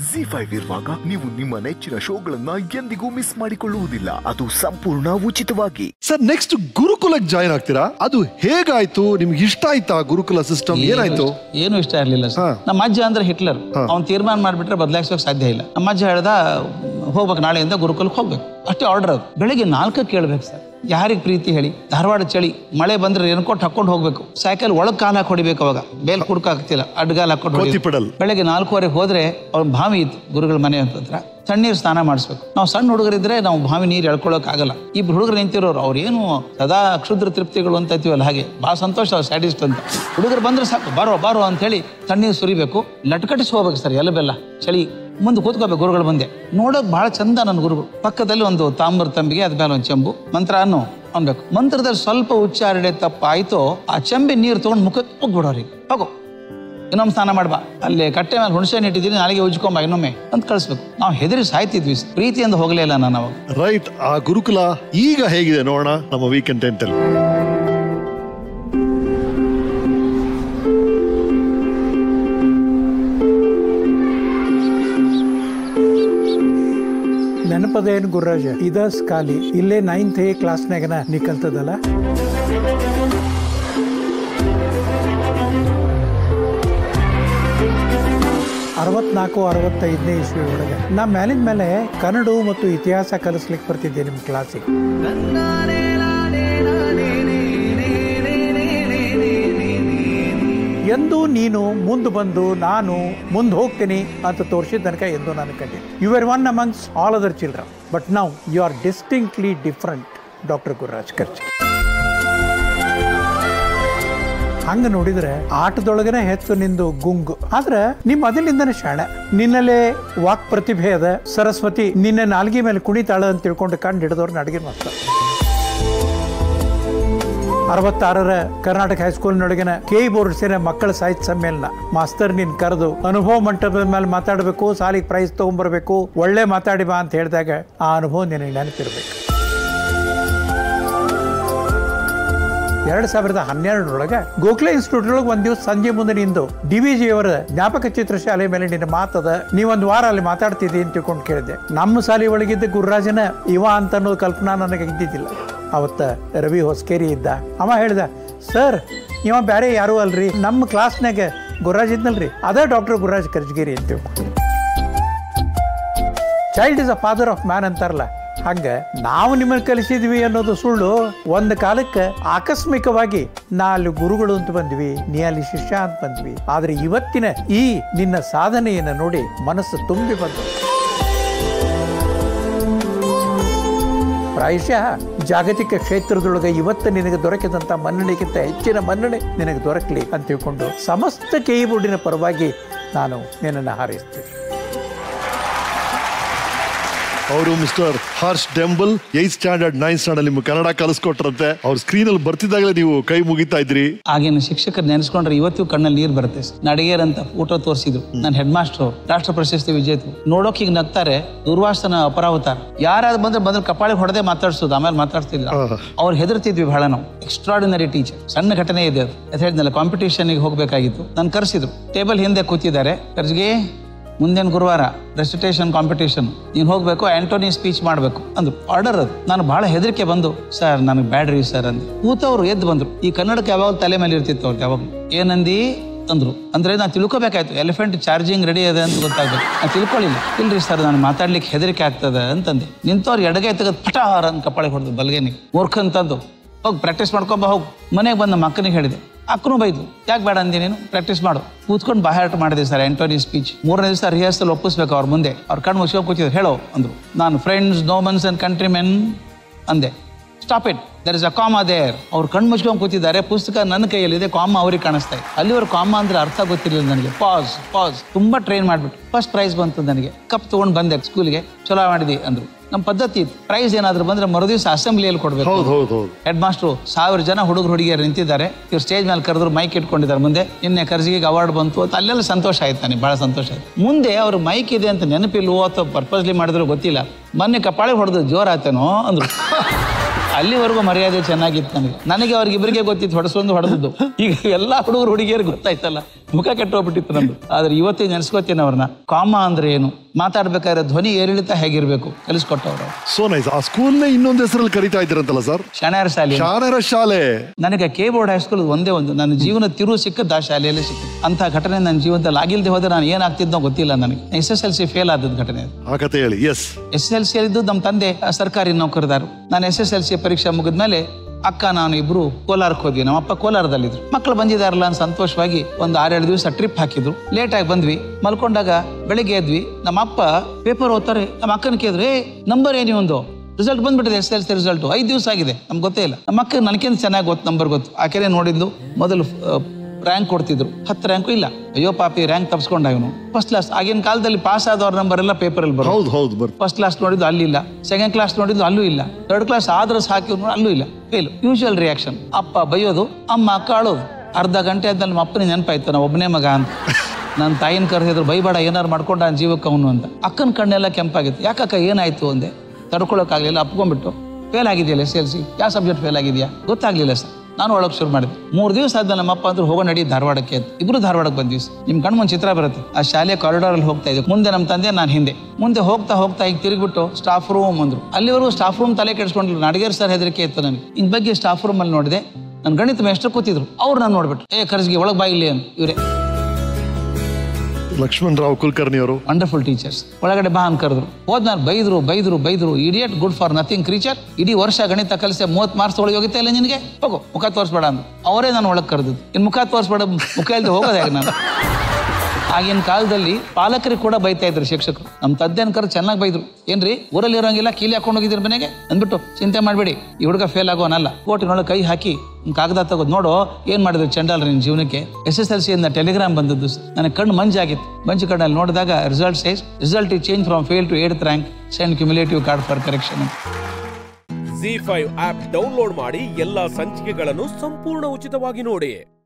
G five ಇರುವಾಗ ನೀವು ನಿಮ್ಮ ನೆಚ್ಚಿನ ಶೋಗಳನ್ನ ಎಂದಿಗೂ ಮಿಸ್ ಮಾಡಿಕೊಳ್ಳುವುದಿಲ್ಲ ಅದು ಸಂಪೂರ್ಣ ಉಚಿತವಾಗಿ ಸರ್ ನೆಕ್ಸ್ಟ್ ಗುರುಕುಲಕ್ಕೆ ಜಾಯ್ನ್ ಆಗ್ತೀರಾ ಅದು ಹೇಗಾಯ್ತು ನಿಮ್ಗೆ ಇಷ್ಟ ಆಯ್ತಾ ಗುರುಕುಲ ಸಿಸ್ಟಮ್ ಏನಾಯ್ತು ಏನು ಇಷ್ಟ ಇರ್ಲಿಲ್ಲ ಸರ್ ನಮ್ಮ ಅಜ್ಜ ಅಂದ್ರೆ ಹಿಟ್ಲರ್ ಅವ್ನು ತೀರ್ಮಾನ ಮಾಡ್ಬಿಟ್ರೆ ಬದಲಾಯಿಸೋಕೆ ಸಾಧ್ಯ ಇಲ್ಲ ನಮ್ಮ ಅಜ್ಜ ಹೇಳ್ದ ಹೋಗ್ಬೇಕು ನಾಳೆಯಿಂದ ಗುರುಕುಲಕ್ಕೆ ಹೋಗ್ಬೇಕು ಅಷ್ಟೇ ಆರ್ಡರ್ ಅದು ಬೆಳಿಗ್ಗೆ ನಾಲ್ಕಕ್ಕೆ ಕೇಳ್ಬೇಕು ಸರ್ ಯಾರಿಗೆ ಪ್ರೀತಿ ಹೇಳಿ ಧಾರವಾಡ ಚಳಿ ಮಳೆ ಬಂದ್ರೆ ರೇನ್ಕೋಟ್ ಹಾಕೊಂಡು ಹೋಗ್ಬೇಕು ಸೈಕಲ್ ಒಳಗ್ ಕಾಲ್ ಹಾಕಿ ಹೊಡಿಬೇಕು ಅವಾಗ ಬೇಲ್ ಕುಡ್ಕಾಗ್ತಿಲ್ಲ ಅಡ್ಗಾಲ್ ಹಾಕೊಂಡು ಹೊಡಿ- ಕೋತಿ ಪೆಡಲ್. ಬೆಳಗ್ಗೆ ನಾಲ್ಕೂವರೆಗೆ ಹೋದ್ರೆ ಅವ್ರ ಬಾವಿ ಇತ್ತು ಗುರುಗಳ ಮನೆ ಹತ್ರ ತಣ್ಣೀರು ಸ್ನಾನ ಮಾಡಿಸ್ಬೇಕು ನಾವು ಸಣ್ಣ ಹುಡುಗರಿದ್ರೆ ನಾವು ಬಾವಿ ನೀರು ಎಳ್ಕೊಳಕ್ ಆಗಲ್ಲ ಇಬ್ರು ಹುಡುಗರು ನಿಂತಿರೋರು ಅವ್ರು ಏನು ಸದಾ ಕ್ಷುದ್ರ ತೃಪ್ತಿಗಳು ಅಂತ ಅಂತೀವಲ್ಲ ಹಾಗೆ ಭಾಳ ಸಂತೋಷ ಅವ್ರು ಸ್ಯಾಟಿಸ್ಟ್ ಅಂತ ಹುಡುಗರು ಬಂದ್ರೆ ಸಾಕು ಬಾರೋ ಬಾರೋ ಅಂತ ಹೇಳಿ ತಣ್ಣೀರು ಸುರಿಬೇಕು ಲಟ್ಕಟಿಸಿ ಹೋಗ್ಬೇಕು ಸರ್ ಎಲ್ಲ ಬೆಲ್ಲ ಚಳಿ ಮುಂದೆ ಕೂತ್ಕೋಬೇಕು ಗುರುಗಳು ಮುಂದೆ ನೋಡೋಕ್ ಬಹಳ ಚಂದ ನನ್ನ ಗುರುಗಳು ಪಕ್ಕದಲ್ಲಿ ಒಂದು ತಾಮ್ರ ತಂಬಿಗೆ ಅದ ಮೇಲೆ ಒಂದು ಚೆಂಬು ಮಂತ್ರ ಅನ್ನು ಅನ್ಬೇಕು ಮಂತ್ರದಲ್ಲಿ ಸ್ವಲ್ಪ ಉಚ್ಚಾರಣೆ ತಪ್ಪಾಯ್ತು ಆ ಚೆಂಬಿ ನೀರು ತಗೊಂಡು ಮುಖಕ್ಕೆ ಹೋಗ್ಬಿಡೋರಿಗೆ ಹೋಗೋ ಇನ್ನೊಮ್ಮೆ ಸ್ನಾನ ಮಾಡ್ಬಾ ಅಲ್ಲಿ ಕಟ್ಟೆ ಮೇಲೆ ಹುಣಸೆ ಇಟ್ಟಿದ್ದೀನಿ ನಾಳೆಗೆ ಉಜ್ಕೊಂಬ ಇನ್ನೊಮ್ಮೆ ಅಂತ ಕಳಿಸ್ಬೇಕು ನಾವು ಹೆದರಿ ಸಾಯ್ತಿದ್ವಿ ಪ್ರೀತಿಯಿಂದ ಹೋಗಲೇ ಇಲ್ಲ ನಾನು ಅವಾಗ ರೈಟ್ ಆ ಗುರುಕುಲ ಈಗ ಹೇಗಿದೆ ನೋಡೋಣ ನಮ್ಮ ವೀಕೆಂಡ್ ಟೆಂಟ್ ಅಲ್ಲಿ ನೆನಪದೇನು ಗುರ್ರಾಜ ಇದಸ್ ಖಾಲಿ ಇಲ್ಲೇ ನೈನ್ತ್ ಎ ಕ್ಲಾಸ್ನಾಗನ ನೀ ಕಲ್ತದಲ್ಲ ಅರವತ್ನಾಲ್ಕು ಅರವತ್ತೈದನೇ ಇಸ್ವಿ ಒಳಗೆ ನಾ ಮ್ಯಾಲಿನ ಮೇಲೆ ಕನ್ನಡ ಮತ್ತು ಇತಿಹಾಸ ಕಲಿಸ್ಲಿಕ್ಕೆ ಬರ್ತಿದ್ದೆ ನಿಮ್ಮ ಕ್ಲಾಸಿಗೆ ಎಂದು ನೀನು ಮುಂದೆ ಬಂದು ನಾನು ಮುಂದೆ ಹೋಗ್ತೀನಿ ಅಂತ ತೋರಿಸಿದ ತನಕ ಎಂದು ನಾನು ಕಂಡಿದ್ದೆ you are one amongst all other children but now you are distinctly different doctor Gururaj Karajagi ಹಂಗ ನೋಡಿದ್ರೆ ಆಟದೊಳಗನೆ ಹೆಚ್ಚು ನಿಂದು ಗುಂಗು ಆದ್ರ ನಿಮ್ ಮೊದಲಿಂದನೇ ಶಾಣ ನಿನ್ನಲ್ಲೇ ವಾಕ್ ಪ್ರತಿಭೆ ಅದ ಸರಸ್ವತಿ ನಿನ್ನ ನಾಲ್ಗೆ ಮೇಲೆ ಕುಣಿತಾಳ ಅಂತ ತಿಳ್ಕೊಂಡು ಕಂಡು ಹಿಡಿದವ್ರನ್ನ ಅಡಿಗೆ ಮಾಡ್ತಾರೆ ಅರವತ್ತಾರರ ಕರ್ನಾಟಕ ಹೈಸ್ಕೂಲ್ನೊಳಗಿನ ಕೆ ಬೋರ್ಡ್ ಸೇನೆ ಮಕ್ಕಳ ಸಾಹಿತ್ಯ ಸಮ್ಮೇಳನ ಮಾಸ್ತರ್ ನಿನ್ ಕರೆದು ಅನುಭವ ಮಂಟಪದ ಮೇಲೆ ಮಾತಾಡಬೇಕು ಸಾಲಿಗೆ ಪ್ರೈಸ್ ತಗೊಂಡ್ಬರ್ಬೇಕು ಒಳ್ಳೆ ಮಾತಾಡಿ ಬಾ ಅಂತ ಹೇಳಿದಾಗ ಆ ಅನುಭವ ನಿನಗೆ ನೆನಪಿರ್ಬೇಕು ಎರಡ್ ಸಾವಿರದ ಹನ್ನೆರಡರೊಳಗೆ ಗೋಖಲೆ ಇನ್ಸ್ಟಿಟ್ಯೂಟ್ ಒಳಗೆ ಒಂದ್ ದಿವಸ ಸಂಜೆ ಮುಂದೆ ನಿಂದು ಡಿ ವಿ ಜಿ ಅವರ ಜ್ಞಾಪಕ ಚಿತ್ರಶಾಲೆ ಮೇಲೆ ನಿನ್ನ ಮಾತದ ನೀವೊಂದು ವಾರ ಅಲ್ಲಿ ಮಾತಾಡ್ತಿದ್ದಿ ಅಂತ ತಿಳ್ಕೊಂಡು ಕೇಳಿದೆ ನಮ್ಮ ಶಾಲೆ ಒಳಗಿದ್ದ ಗುರುರಾಜನ ಇವ ಅಂತ ಅನ್ನೋ ಕಲ್ಪನಾ ನನಗೆ ಇದ್ದಿದ್ದಿಲ್ಲ ಅವತ್ತ ರವಿ ಹೊಸ್ಕೇರಿ ಇದ್ದ ಅವ ಹೇಳ್ದ ಸರ್ ಇವ ಬೇರೆ ಯಾರು ಅಲ್ರಿ ನಮ್ಮ ಕ್ಲಾಸ್ನಾಗ ಗುರುರಾಜ್ ಇದ್ನಲ್ರಿ ಅದೇ ಡಾಕ್ಟರ್ ಗುರುರಾಜ್ ಕರ್ಜಗಿರಿ ಅಂತ ತಿಳ್ಕೊಂಡು child is a father of man ಅಂತಾರಲ್ಲ ಹಂಗ ನಾವು ನಿಮ್ಮನ್ನು ಕಲಿಸಿದ್ವಿ ಅನ್ನೋದು ಸುಳ್ಳು ಒಂದು ಕಾಲಕ್ಕೆ ಆಕಸ್ಮಿಕವಾಗಿ ನಾ ಅಲ್ಲಿ ಗುರುಗಳು ಅಂತ ಬಂದ್ವಿ ನೀ ಅಲ್ಲಿ ಶಿಷ್ಯ ಅಂತ ಬಂದ್ವಿ ಆದ್ರೆ ಇವತ್ತಿನ ಈ ನಿನ್ನ ಸಾಧನೆಯನ್ನು ನೋಡಿ ಮನಸ್ಸು ತುಂಬಿ ಬಂತು ಪ್ರಾಯಶಃ ಜಾಗತಿಕ ಕ್ಷೇತ್ರದೊಳಗೆ ಇವತ್ತು ನಿನಗೆ ದೊರಕಿದಂತ ಮನ್ನಣೆಗಿಂತ ಹೆಚ್ಚಿನ ಮನ್ನಣೆ ನಿನಗೆ ದೊರಕಲಿ ಅಂತ ತಿಳ್ಕೊಂಡು ಸಮಸ್ತ ಕೈ ಬೋರ್ಡಿನ ಪರವಾಗಿ ನಾನು ನಿನ್ನನ್ನು ಹಾರೈಸ್ತೀನಿ ಅವರು mister Harsh Dembal eighth standard nine standard ನಿಮ್ಗೆ ಕನ್ನಡ ಕಲಿಸ್ಕೊಟ್ರಂತೆ ಅವ್ರ ಸ್ಕ್ರೀನ್ ಅಲ್ಲಿ ಬರ್ತಿದ್ದಾಗಲೇ ನೀವು ಕೈ ಮುಗಿತಾ ಇದ್ರಿ ಆಗಿನ ಶಿಕ್ಷಕರು ನೆನೆಸ್ಕೊಂಡ್ರೆ ಇವತ್ತು ಕಣ್ಣಲ್ಲಿ ನೀರು ಬರುತ್ತೆ ನಡಿಗೇರ್ ಅಂತ ಫೋಟೋ ತೋರಿಸಿದ್ರು ನನ್ನ ಹೆಡ್ ಮಾಸ್ಟರ್ ರಾಷ್ಟ್ರ ಪ್ರಶಸ್ತಿ ವಿಜೇತರು ನೋಡೋಕ್ ಈಗ ನಗ್ತಾರೆ ದುರ್ವಾಸನ ಅಪರಾವತಾರ ಯಾರಾದ್ರೂ ಬಂದ್ರೆ ಬಂದ್ರೆ ಕಪಾಳಿಗೆ ಹೊಡೆದೇ ಮಾತಾಡ್ಸೋದು ಆಮೇಲೆ ಮಾತಾಡ್ತಿಲ್ಲ ಅವ್ರು ಹೆದರ್ತಿದ್ವಿ ಬಹಳ ನಾವು ಎಕ್ಸ್ಟ್ರಾಡಿನರಿ ಟೀಚರ್ ಸಣ್ಣ ಘಟನೆ ಇದೆ ಅದು ಅಂತ ಹೇಳಿದ್ನಲ್ಲ ಕಾಂಪಿಟೇಷನ್ಗೆ ಹೋಗ್ಬೇಕಾಗಿತ್ತು ನಾನು ಕರೆಸಿದ್ರು ಟೇಬಲ್ ಹಿಂದೆ ಕೂತಿದ್ದಾರೆ ಕರ್ಜಿಗೆ ಮುಂದಿನ ಗುರುವಾರ ರೆಸಿಟೇಷನ್ ಕಾಂಪಿಟೇಷನ್ ನೀನು ಹೋಗ್ಬೇಕು ಆಂಟೋನಿ ಸ್ಪೀಚ್ ಮಾಡಬೇಕು ಅಂದ್ರು ಆರ್ಡರ್ ಅದು ನಾನು ಬಹಳ ಹೆದರಿಕೆ ಬಂದು ಸರ್ ನನಗೆ ಬ್ಯಾಡ್ರಿ ಸರ್ ಅಂದೆ ಕೂತವ್ರು ಎದ್ದು ಬಂದ್ರು ಈ ಕನ್ನಡಕ್ಕೆ ಯಾವಾಗ ತಲೆ ಮೇಲೆ ಇರ್ತಿತ್ತು ಅವ್ರು ಯಾವಾಗ ಏನಂದಿ ಅಂದ್ರು ಅಂದ್ರೆ ನಾನು ತಿಳ್ಕೊಬೇಕಾಯ್ತು ಎಲಿಫೆಂಟ್ ಚಾರ್ಜಿಂಗ್ ರೆಡಿ ಇದೆ ಅಂತ ಗೊತ್ತಾಗ್ಬೇಕು ನಾನು ತಿಳ್ಕೊಳ್ಳಿಲ್ಲ ಇಲ್ರಿ ಸರ್ ನಾನು ಮಾತಾಡ್ಲಿಕ್ಕೆ ಹೆದರಿಕೆ ಆಗ್ತದೆ ಅಂತಂದೆ ನಿಂತವ್ರು ಎಡಗೈ ತೆಗೆದು ಪಟಾರ ಅಂತ ಕಪಾಳಿಗೆ ಹೊಡೆದು ಬಲ್ಗೆನಿಗೆ ಮೂರ್ಖ ಅಂತಂದು ಹೋಗಿ ಪ್ರಾಕ್ಟೀಸ್ ಮಾಡ್ಕೊಂಬ ಹೋಗು ಮನೆಗೆ ಬಂದು ನಮ್ಮ ಅಕ್ಕನಿಗೆ ಹೇಳಿದೆ ಅಕ್ಕನೂ ಬೈದು ಯಾಕೆ ಬೇಡ ಅಂದಿ ನೀನು ಪ್ರಾಕ್ಟೀಸ್ ಮಾಡು ಕೂತ್ಕೊಂಡು ಬಾಯಾಟ ಮಾಡಿದೆ ಸರ್ ಆಂಟೋನಿ ಸ್ಪೀಚ್ ಮೂರನೇ ದಿವಸ ರಿಹರ್ಸಲ್ ಒಪ್ಪಿಸ್ಬೇಕು ಅವ್ರ ಮುಂದೆ ಅವ್ರ ಕಣ್ಣು ಮುಚ್ಕೊಂಡು ಕೂತಿದ್ರು ಹೇಳೋ ಅಂದ್ರು ನಾನು friends Romans and country men ಅಂದೆ stop it there is a comma there ಅವ್ರು ಕಣ್ಣು ಮುಚ್ಕೊಂಡು ಕೂತಿದ್ದಾರೆ ಪುಸ್ತಕ ನನ್ನ ಕೈಯಲ್ಲಿದೆ ಕಾಮ ಅವ್ರಿಗೆ ಕಾಣಿಸ್ತಾ ಇದೆ ಅಲ್ಲಿವರೆಗೆ ಕಾಮ ಅಂದ್ರೆ ಅರ್ಥ ಗೊತ್ತಿರಲಿಲ್ಲ ನನಗೆ ಪಾಸ್ ಪಾಸ್ ತುಂಬಾ ಟ್ರೈನ್ ಮಾಡ್ಬಿಟ್ಟು ಫಸ್ಟ್ ಪ್ರೈಸ್ ಬಂತು ನನಗೆ ಕಪ್ ತಗೊಂಡು ಬಂದೆ ಸ್ಕೂಲ್ಗೆ ಚಲೋ ಮಾಡಿದಿ ಅಂದ್ರು ನಮ್ಮ ಪದ್ಧತಿ ಇತ್ತು ಪ್ರೈಸ್ ಏನಾದ್ರು ಬಂದ್ರೆ ಮರುದಿವಸ ಅಸೆಂಬ್ಲಿಯಲ್ಲಿ ಕೊಡ್ಬೇಕು ಹೌದು ಹೌದು ಹೌದು ಹೆಡ್ ಮಾಸ್ಟ್ರು ಸಾವಿರ ಜನ ಹುಡುಗರು ಹುಡುಗಿಯರು ನಿಂತಿದ್ದಾರೆ ಇವ್ರು ಸ್ಟೇಜ್ ಮೇಲೆ ಕರೆದ್ರು ಮೈಕ್ ಇಟ್ಕೊಂಡಿದ್ದಾರೆ ಮುಂದೆ ನಿನ್ನೆ ಕರ್ಜಿಗೆ ಅವಾರ್ಡ್ ಬಂತು ಅಂತ ಅಲ್ಲೆಲ್ಲ ಸಂತೋಷ ಆಯ್ತು ನನಗೆ ಭಾಳ ಸಂತೋಷ ಆಯ್ತು ಮುಂದೆ ಅವ್ರು ಮೈಕ್ ಇದೆ ಅಂತ ನೆನಪಿಲ್ವೋ ಅಥವಾ ಪರ್ಪಸ್ಲಿ ಮಾಡಿದ್ರು ಗೊತ್ತಿಲ್ಲ ಮೊನ್ನೆ ಕಪಾಳಿ ಹೊಡೆದು ಜೋರ್ ಆಯ್ತೇನೋ ಅಂದ್ರು ಅಲ್ಲಿವರೆಗೂ ಮರ್ಯಾದೆ ಚೆನ್ನಾಗಿತ್ತು ನನಗೆ ನನಗೆ ಅವ್ರಿಗಿಬ್ಬರಿಗೆ ಗೊತ್ತಿತ್ತು ಹೊಡೆಸೊಂದು ಹೊಡೆದದ್ದು ಈಗ ಎಲ್ಲಾ ಹುಡುಗರು ಹುಡುಗಿಯರು ಗೊತ್ತಾಯ್ತಲ್ಲ ಮುಖ ಕೆಟ್ಟೋಗ್ಬಿಟ್ಟಿತ್ತು ನಮ್ದು ಆದ್ರೆ ಇವತ್ತೇ ನೆನೆಸ್ಕೋತೀನಿ ಅವ್ರನ್ನ ಕಾಮ ಅಂದ್ರೆ ಏನು ಮಾತಾಡ್ಬೇಕಾದ್ರೆ ಧ್ವನಿ ಏರಿಳಿತ ಹೇಗಿರ್ಬೇಕು ಕಲಿಸ್ಕೊಟ್ಟವ್ರು ಸೋ ನೈಸ್ ಆ ಸ್ಕೂಲ್ನೇ ಇನ್ನೊಂದು ಹೆಸರಲ್ಲಿ ಕರಿತಾ ಇದ್ರಂತಲ್ಲ ಸರ್ ಶಣಾರ ಶಾಲೆ ಶಾನರ ಶಾಲೆ ನನಗೆ ಕೆ ಬೋರ್ಡ್ ಹೈಸ್ಕೂಲ್ ಒಂದೇ ಒಂದು ನನ್ನ ಜೀವನ ತಿರು ಸಿಕ್ಕದ್ದು ಆ ಶಾಲೆಯಲ್ಲೇ ಸಿಕ್ಕಿತ್ತು ಅಂತ ಘಟನೆ ನನ್ನ ಜೀವನದಲ್ಲಿ ಆಗಿಲ್ದೆ ಹೋದ್ರೆ ನಾನು ಏನಾಗ್ತಿದ್ನೋ ಗೊತ್ತಿಲ್ಲ ನನಗೆ S S L C fail ಆದದ್ದು ಘಟನೆ ಅದು ಆ ಕತೆ ಹೇಳಿ ಎಸ್ ಎಸ್ ಎಲ್ ಸಿ ಇದ್ದು ನಮ್ಮ ತಂದೆ ಆ, ಸರ್ಕಾರಿ ನೌಕರದಾರು ನಾನು ಎಸ್ ಎಸ್ ಎಲ್ ಸಿ ಪರೀಕ್ಷೆ ಮುಗಿದ್ಮೇಲೆ ಅಕ್ಕ ನಾನು ಇಬ್ರು ಕೋಲಾರಕ್ಕೆ ಹೋದ್ವಿ ನಮ್ಮ ಅಪ್ಪ ಕೋಲಾರದಲ್ಲಿದ್ರು ಮಕ್ಕಳು ಬಂದಿದಾರಲ್ಲ ಅಂತ ಸಂತೋಷವಾಗಿ ಒಂದು ಆರೇಳು ದಿವಸ ಟ್ರಿಪ್ ಹಾಕಿದ್ರು ಲೇಟ್ ಆಗಿ ಬಂದ್ವಿ ಮಲ್ಕೊಂಡಾಗ ಬೆಳಿಗ್ಗೆ ಎದ್ವಿ ನಮ್ಮ ಅಪ್ಪ ಪೇಪರ್ ಓದ್ತಾರೆ ನಮ್ಮ ಅಕ್ಕನ ಕೇಳಿದ್ರು ಏ ನಂಬರ್ ಏನಿ ಒಂದು ರಿಸಲ್ಟ್ ಬಂದ್ಬಿಟ್ಟಿದೆ ಎಸ್ ಎಲ್ ಸಿ ರಿಸಲ್ಟ್ ಐದು ದಿವಸ ಆಗಿದೆ ನಮ್ಗೆ ಗೊತ್ತೇ ಇಲ್ಲ ನಮ್ಮ ಅಕ್ಕ ನನಗಿಂತ ಚೆನ್ನಾಗಿ ಗೊತ್ತು ನಂಬರ್ ಗೊತ್ತು ಆಕೆನೇ ನೋಡಿದ್ಲು ಮೊದಲು ರ್ಯಾಂಕ್ ಕೊಡ್ತಿದ್ರು ಹತ್ತು ರ್ಯಾಂಕು ಇಲ್ಲ ಅಯ್ಯೋ ಪಾಪಿ ರ್ಯಾಂಕ್ ತಪ್ಸ್ಕೊಂಡ ಇವನು ಫಸ್ಟ್ ಕ್ಲಾಸ್ ಆಗಿನ ಕಾಲದಲ್ಲಿ ಪಾಸ್ ಆದವ್ರ ನಂಬರ್ ಎಲ್ಲ ಪೇಪರಲ್ಲಿ ಬರೋದು ಹೌದು ಹೌದು ಬರ್ ಫಸ್ಟ್ ಕ್ಲಾಸ್ ನೋಡಿದ್ದು ಅಲ್ಲಿಲ್ಲ ಸೆಕೆಂಡ್ ಕ್ಲಾಸ್ ನೋಡಿದ್ದು ಅಲ್ಲೂ ಇಲ್ಲ ಥರ್ಡ್ ಕ್ಲಾಸ್ ಆದ್ರೂ ಸಾಕಿ ಅಲ್ಲೂ ಇಲ್ಲ ಫೇಲ್ ಯೂಶುವಲ್ ರಿಯಾಕ್ಷನ್ ಅಪ್ಪ ಬೈಯೋದು ಅಮ್ಮ ಅಕ್ಕ ಅಳೋದು ಅರ್ಧ ಗಂಟೆ ಆದ್ಮೇಲೆ ನಮ್ಮ ಅಪ್ಪನಿಗೆ ನೆನಪಾಯ್ತು ನಾವು ಒಬ್ಬನೇ ಮಗ ಅಂತ ನನ್ನ ತಾಯಿನ ಕರೆದಿದ್ರು ಬೈಬೇಡ ಏನಾರು ಮಾಡ್ಕೊಂಡ ನನ್ನ ಜೀವಕ್ಕೆ ಅವನು ಅಂತ ಅಕ್ಕನ ಕಣ್ಣೆಲ್ಲ ಕೆಂಪಾಗಿತ್ತು ಯಾಕಕ್ಕ ಏನಾಯ್ತು ಅಂದೆ ತಡ್ಕೊಳಕ್ಕಾಗಲಿಲ್ಲ ಅಪ್ಕೊಂಡ್ಬಿಟ್ಟು ಫೇಲ್ ಆಗಿದೆಯಲ್ಲ ಎಸ್ ಎಲ್ ಸಿ ಯಾವ ಸಬ್ಜೆಕ್ಟ್ ಫೇಲ್ ಆಗಿದೆಯಾ ಗೊತ್ತಾಗ್ಲಿಲ್ಲ ಸರ್ ನಾನು ಒಳಗೆ ಶುರು ಮಾಡಿದೆ ಮೂರು ದಿವಸ ಆದ್ಮೇಲೆ ನಮ್ಮಪ್ಪ ಅಂದ್ರೆ ಹೋಗೋ ನಡಿ ಧಾರವಾಡಕ್ಕೆ ಅಂತ ಇಬ್ರು ಧಾರವಾಡಕ್ಕೆ ಬಂದ್ವಿ ಸರ್. ನಿಮ್ ಕಣ್ ಮುಂದೆ ಚಿತ್ರ ಬರುತ್ತೆ ಆ ಶಾಲೆ ಕಾರಿಡಾರ್ ಅಲ್ಲಿ ಹೋಗ್ತಾ ಇದ್ದೆ ಮುಂದೆ ನಮ್ಮ ತಂದೆ ನಾನು ಹಿಂದೆ ಮುಂದೆ ಹೋಗ್ತಾ ಹೋಗ್ತಾ ಈಗ ತಿರುಗಿಬಿಟ್ಟು ಸ್ಟಾಫ್ ರೂಮ್ ಅಂದ್ರು ಅಲ್ಲಿವರೆಗೂ ಸ್ಟಾಫ್ ರೂಮ್ ತಲೆ ಕೆಡಿಸ್ಕೊಂಡಿಲ್ಲ ನಡಗೇರ್ ಸರ್ ಹೆದರಿಕೆ ಇತ್ತು ನನಗೆ ಇನ್ ಬಗ್ಗೆ ಸ್ಟಾಫ್ ರೂಮ್ ಅಲ್ಲಿ ನೋಡಿದೆ ನನ್ನ ಗಣಿತ ಮೇಷ್ಟ್ರು ಕೂತಿದ್ರು ಅವ್ರು ನಾನು ನೋಡ್ಬಿಟ್ಟು ಏ ಕರ್ಸ್ಗೆ ಒಳಗೆ ಬಾ ಇಲ್ಲಿ ಅಂತ ಇವರೇ ಲಕ್ಷ್ಮಣ್ ರಾವ್ ಕುಲಕರ್ಣಿ ಅವರು ವಂಡರ್ಫುಲ್ ಟೀಚರ್ಸ್ ಒಳಗಡೆ ಬಾ ಅಂತ ಕರೆದ್ರು ಹೋದ್ ನಾನು ಬೈದ್ರು ಬೈದ್ರು ಬೈದ್ರು idiot good for nothing creature ಇಡೀ ವರ್ಷ ಗಣಿತ ಕಲಿಸಿ ಮೂವತ್ತು ಮಾರ್ಕ್ಸ್ ಒಳಗೆ ಹೋಗಿತ್ತಾ ಇಲ್ಲ ನಿನಗೆ ಹೋಗು ಮುಖ ತೋರಿಸ್ಬೇಡ ಅಂತ ಅವರೇ ನಾನು ಒಳಗೆ ಕರೆದಿದ್ದು ಇನ್ನು ಮುಖ ತೋರಿಸ್ಬೇಡ ಮುಖ ಇಲ್ಲದೆ ಹೋಗೋದು ಹೇಗೆ ನಾನು ಆಗಿನ ಕಾಲದಲ್ಲಿ ಪಾಲಕರಿಗೆ ಕೂಡ ಬೈತಾ ಇದ್ರು ಶಿಕ್ಷಕರು ನಮ್ಮ ತದ್ದೇನ್ ಕರೆ ಚೆನ್ನಾಗಿ ಬೈದ್ರು ಏನ್ರಿ ಊರಲ್ಲಿ ಇರೋಂಗಿಲ್ಲ ಕೀಲಿ ಹಾಕೊಂಡು ಹೋಗಿದ್ದೀರಿ ಮನೆಗೆ ಅಂದ್ಬಿಟ್ಟು ಚಿಂತೆ ಮಾಡಬೇಡಿ ಈ ಹುಡುಗ ಫೇಲ್ ಆಗೋನಲ್ಲ ಕೋಟಿನೊಳಗೆ ಕೈ ಹಾಕಿ ಒಂದ್ ಕಾಗದ ತಗೋದು ನೋಡು ಏನ್ ಮಾಡಿದ್ರು ಚಂಡಾಲ್ ನಿನ್ನ ಜೀವನಕ್ಕೆ ಎಸ್ ಎಸ್ ಎಲ್ ಸಿಯಿಂದ ಟೆಲಿಗ್ರಾಮ್ ಬಂದದ್ದು ಸರ್. ನನಗೆ ಕಣ್ಣು ಮಂಜಾಗಿತ್ತು ಮಂಜು ಕಣ್ಣಲ್ಲಿ ನೋಡಿದಾಗ ರಿಸಲ್ಟ್ ಸೈಸ್ ರಿಸಲ್ಟ್ ಈ change from fail to eight rank send cumulative card for correction Zee five app download ಮಾಡಿ ಎಲ್ಲಾ ಸಂಚಿಕೆಗಳನ್ನು ಸಂಪೂರ್ಣ ಉಚಿತವಾಗಿ ನೋಡಿ